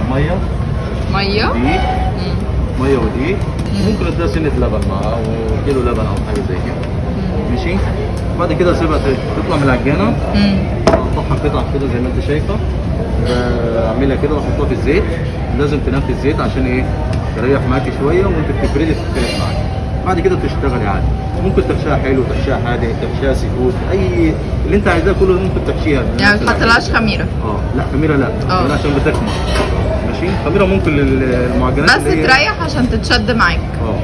ميه ميه دقيق مم. ميه ودقيق مم. ممكن اديها سنه لبن معاها وكيلو لبن او حاجه زي كده مم. ماشي بعد كده اسيبها تطلع من العجانه مم. اقطعها قطع كده زي ما انت شايفه اعملها كده واحطها في الزيت لازم تنام في الزيت عشان ايه تريح معاكي شويه وانت بتفردي تتفرد معاكي بعد كده بتشتغلي عادي ممكن تحشيها حلو تحشيها حادق تحشيها سي فود اي اللي انت عايزاه كله ممكن تحشيها يعني ما تحطلهاش خميره اه لا خميره لا اه. خميره عشان بتخمر ماشي خميره ممكن للمعجنات بس اللي هي- تريح عشان تتشد معاك اه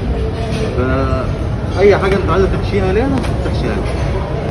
فاي حاجه انت عايزه تحشيها ليها تحشيها لها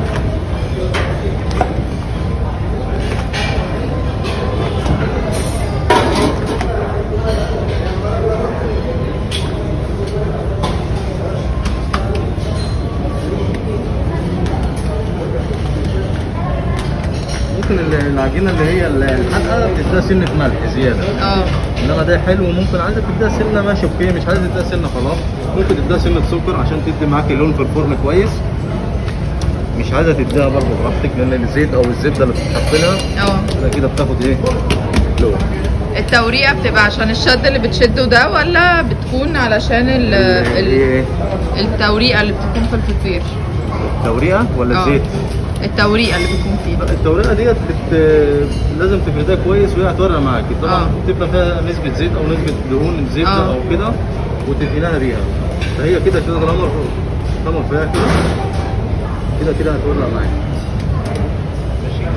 ممكن ال- العجينه اللي هي الحلقه تديها سنه ملح زياده اه انما ده حلو ممكن عايزه تديها سنه ماشي اوكي مش عايزه تديها سنه خلاص ممكن تديها سنه سكر عشان تدي معاكي لون في الفرن كويس مش عايزه تديها برضه براحتك لان الزيت او الزبده اللي بتتحط لها اه كده كده بتاخد ايه لون التوريقه بتبقى عشان الشد اللي بتشده ده ولا بتكون علشان ال ال ايه التوريقه اللي بتكون في الفطير التوريقه ولا اه. الزيت التوريقه اللي بتكون فيه لا، التوريقه ديت بت... لازم تفردها كويس وهي هتورق معاكي طبعا اه. بتبقى فيها نسبه زيت او نسبه دهون زبده اه. او كده وتدهنها بيها فهي كده كده طالما طالما فيها كده كده كده هتورق معاكي ماشي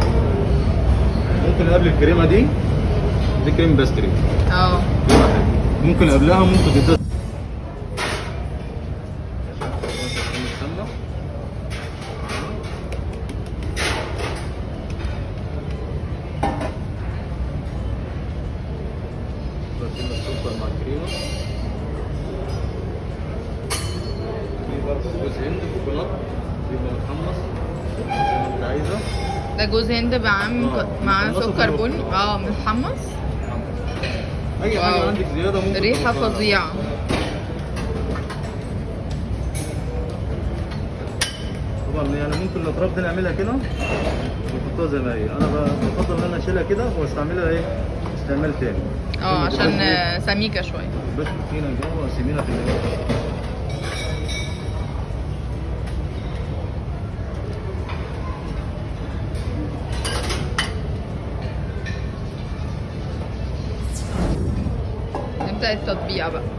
ممكن قبل الكريمه دي دي كريم باستري اه كريمة حلوة. ممكن قبلها ممكن تديها السمنة. بس السكر مع الكريمة في برضه جوز هند كوكونات بيبقى متحمص زي ما انت عايزة ده جوز هند معاه اه. معاه متحمص سكر وفي بني اه متحمص اي حاجة واو. عندك زيادة ممكن ريحه تحطها. فظيعه طبعا يعني ممكن الاطراف دي نعملها كده ونحطها زي ما هي انا بفضل ان انا اشيلها كده واستعملها ايه استعمال تاني اه عشان آه، سميكه شويه بس فينا جوه واسيبينها في الجو نبدا التطبيقه بقى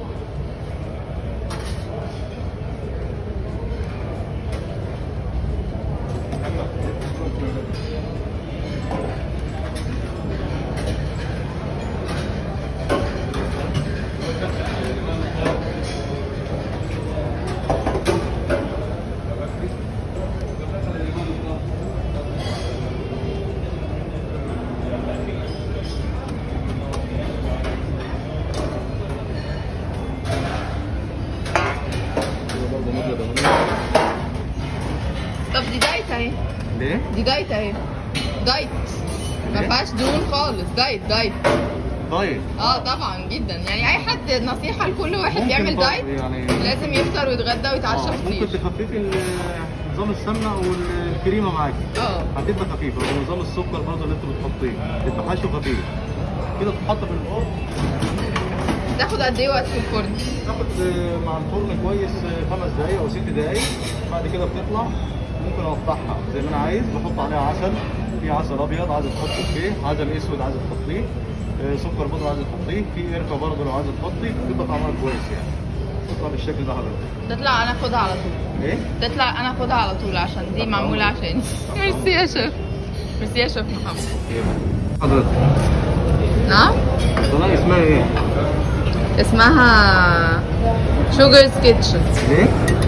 كده برضه نبدا دهونية. طب دي دايت اهي ليه؟ دي دايت اهي دايت ما إيه؟ فيهاش دهون خالص دايت دايت طيب اه طبعا جدا يعني اي حد نصيحه لكل واحد ممكن بيعمل برضه دايت يعني لازم يفطر ويتغدى ويتعشى آه، ممكن فطير تخففي ال- نظام السمنه او الكريمه معاكي اه هتبقى خفيفه ونظام السكر برضه اللي انت بتحطيه يبقى حشو خفيف كده تتحط في الفرن تاخد قد ايه وقت في الفرن تاخد آه، مع الفرن كويس آه، خمس دقايق او ست دقايق بعد كده بتطلع ممكن اقطعها زي ما انا عايز بحط عليها عسل في عسل ابيض عايز تحط فيه عسل اسود عايز تحطيه آه، سكر بودره عايز تحطيه في قرفه برضه لو عايز تحطي بتبقى طعمها كويس يعني تطلع بالشكل ده حضرتك تطلع انا اخدها على طول ايه تطلع انا اخدها على طول عشان دي طب معموله عمرك. عشاني ميرسي يا شيف ميرسي يا شيف محمد حضرتك نعم القناه اسمها ايه اسمها شوجرز كيتشن ايه